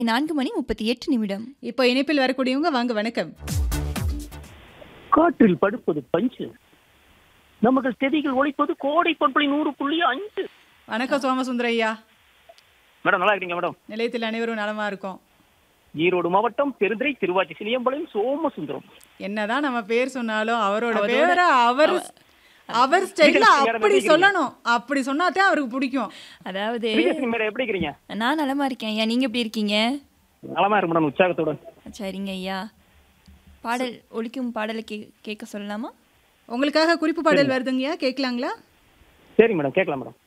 நான்கு மணி முப்பத்தி எட்டு நிமிடம் இப்போ இணைப்பில் வரக்கூடியவங்க வாங்க வணக்கம் காற்றில் படுப்பது பஞ்சு நமது செடிகள் ஒழிப்பது கோடை பண்புளி நூறு புள்ளி அஞ்சு வணக்கம் சோமசுந்தர ஐயா மேடம் நல்லா இருக்கீங்க மேடம் நிலையத்தில் அனைவரும் நலமா இருக்கோம் ஈரோடு மாவட்டம் பெருந்துறை திருவாச்சி சிலியம்பாளையம் சோமசுந்தரம் என்னதான் நம்ம பேர் சொன்னாலும் அவரோட அவரோட- பேரை அவர் அவர் ஸ்டைல்ல நீங்க அப்படி எப்படி சொல்லணும் அப்படி சொன்னாதான் அவருக்கு பிடிக்கும் அதாவது பிரியதர்ஷினி மேடம் எப்படி இருக்கிறீங்க நான் நலமா இருக்கேன் ஐயா நீங்க எப்படி இருக்கீங்க நலமா இருக்கு மேடம் உற்சாகத்தோட சரிங்க ஐயா பாடல் ஒலிக்கும் பாடலை கே கேட்க சொல்லலாமா உங்களுக்காக குறிப்பு பாடல் வருதுங்கய்யா கேட்கலாங்களா சரி மேடம் கேட்கலாம் மேடம்